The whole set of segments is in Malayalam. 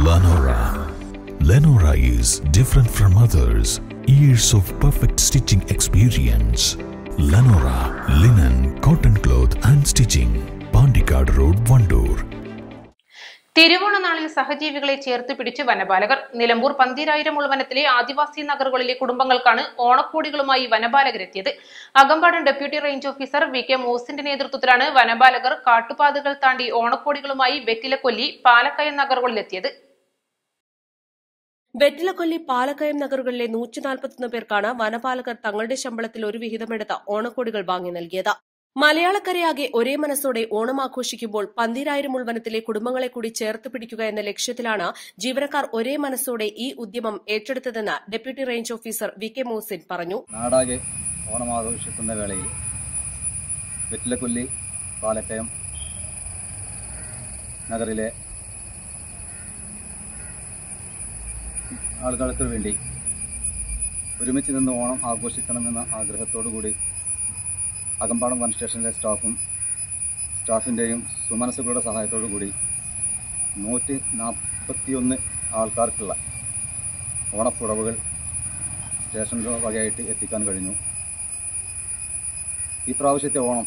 Lenora. Lenora is different from others. Years of perfect stitching experience. Lenora linen, cotton cloth and stitching. Pandikad Road, Vandoor. തിരുവോണ നാളിൽ സഹജീവികളെ ചേർത്ത് പിടിച്ച് വനപാലകർ നിലമ്പൂർ പന്തീരായിരം ഉൾവനത്തിലെ ആദിവാസി നഗറുകളിലെ കുടുംബങ്ങൾക്കാണ് ഓണക്കോടികളുമായി വനപാലകരെത്തിയത് Akampadan deputy range officer V K മോസിന്റെ നേതൃത്വത്തിലാണ് വനപാലകർ കാട്ടുപാതകൾ താണ്ടി ഓണക്കോടികളുമായി വെറ്റിലക്കൊല്ലി പാലക്കയം നഗറുകളിലെത്തിയത് വെറ്റിലക്കൊല്ലി പാലക്കയം നഗറുകളിലെ നൂറ്റി നാൽപ്പത്തൊന്ന് പേർക്കാണ് വനപാലകർ തങ്ങളുടെ ശമ്പളത്തിൽ ഒരു വിഹിതമെടുത്ത ഓണക്കോടികൾ വാങ്ങി നൽകിയത് മലയാളക്കരയാകെ ഒരേ മനസ്സോടെ ഓണം ആഘോഷിക്കുമ്പോൾ പന്തിരായിരം ഉൾവനത്തിലെ കുടുംബങ്ങളെ കൂടി ചേർത്ത് പിടിക്കുക എന്ന ലക്ഷ്യത്തിലാണ് ജീവനക്കാർ ഒരേ മനസ്സോടെ ഈ ഉദ്യമം ഏറ്റെടുത്തതെന്ന് deputy range officer V K Mosin പറഞ്ഞു നാടാകെ ഓണം ആഘോഷിക്കുന്ന വേളയിൽ വെറ്റിലക്കൊല്ലി പാലക്കയം നഗറിലെ ആളുകൾക്ക് വേണ്ടി ഒരുമിച്ച് നിന്ന് ഓണം ആഘോഷിക്കണമെന്ന ആഗ്രഹത്തോടു കൂടി അകമ്പാടം വൺ സ്റ്റേഷനിലെ സ്റ്റാഫും സ്റ്റാഫിൻ്റെയും സുമനസ്സുകളുടെ സഹായത്തോടു കൂടി നൂറ്റി നാൽപ്പത്തിയൊന്ന് ആൾക്കാർക്കുള്ള ഓണപ്പുടവുകൾ സ്റ്റേഷനിൽ വകയായിട്ട് എത്തിക്കാൻ കഴിഞ്ഞു ഈ പ്രാവശ്യത്തെ ഓണം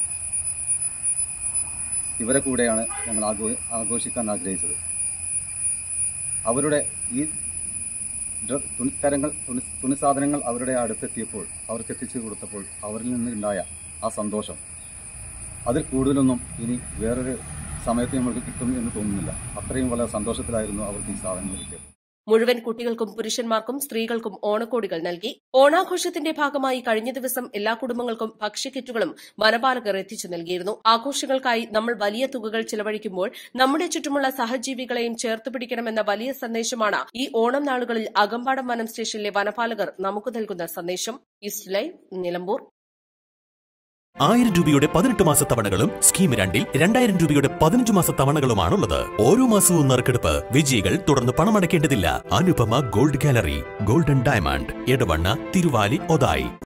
ഇവരെ കൂടെയാണ് ഞങ്ങൾ ആഘോ ആഘോഷിക്കാൻ ആഗ്രഹിച്ചത് അവരുടെ ഈ ഡ്ര- തുണിത്തരങ്ങൾ തുണി തുണിസാധനങ്ങൾ അവരുടെ അടുത്തെത്തിയപ്പോൾ അവർക്ക് എത്തിച്ചു കൊടുത്തപ്പോൾ അവരിൽ നിന്നുണ്ടായ ആ സന്തോഷം അതിൽ കൂടുതലൊന്നും ഇനി വേറൊരു സമയത്ത് നമ്മൾക്ക് കിട്ടും എന്ന് തോന്നുന്നില്ല അത്രയും വളരെ സന്തോഷത്തിലായിരുന്നു അവർക്ക് ഈ സാധനങ്ങൾ കിട്ടിയത് മുഴുവൻ കുട്ടികൾക്കും പുരുഷന്മാർക്കും സ്ത്രീകൾക്കും ഓണക്കോടികൾ നൽകി ഓണാഘോഷത്തിന്റെ ഭാഗമായി കഴിഞ്ഞ ദിവസം എല്ലാ കുടുംബങ്ങൾക്കും ഭക്ഷ്യക്കിറ്റുകളും വനപാലകർ എത്തിച്ചു നൽകിയിരുന്നു ആഘോഷങ്ങൾക്കായി നമ്മൾ വലിയ തുകകൾ ചിലവഴിക്കുമ്പോൾ നമ്മുടെ ചുറ്റുമുള്ള സഹജീവികളെയും ചേർത്ത് പിടിക്കണമെന്ന വലിയ സന്ദേശമാണ് ഈ ഓണം നാളുകളിൽ അകമ്പാടം വനം സ്റ്റേഷനിലെ വനപാലകർ നമുക്ക് നൽകുന്ന സന്ദേശം ഈസ്റ്റ് ലൈവ് നിലമ്പൂർ ആയിരം രൂപയുടെ പതിനെട്ട് മാസ തവണകളും സ്കീം രണ്ടിൽ രണ്ടായിരം രൂപയുടെ പതിനഞ്ച് മാസ തവണകളുമാണുള്ളത് ഓരോ മാസവും നറുക്കെടുപ്പ് വിജയികൾ തുടർന്ന് പണമടയ്ക്കേണ്ടതില്ല Anupama gold gallery golden diamond Edavanna Thiruvali Othayi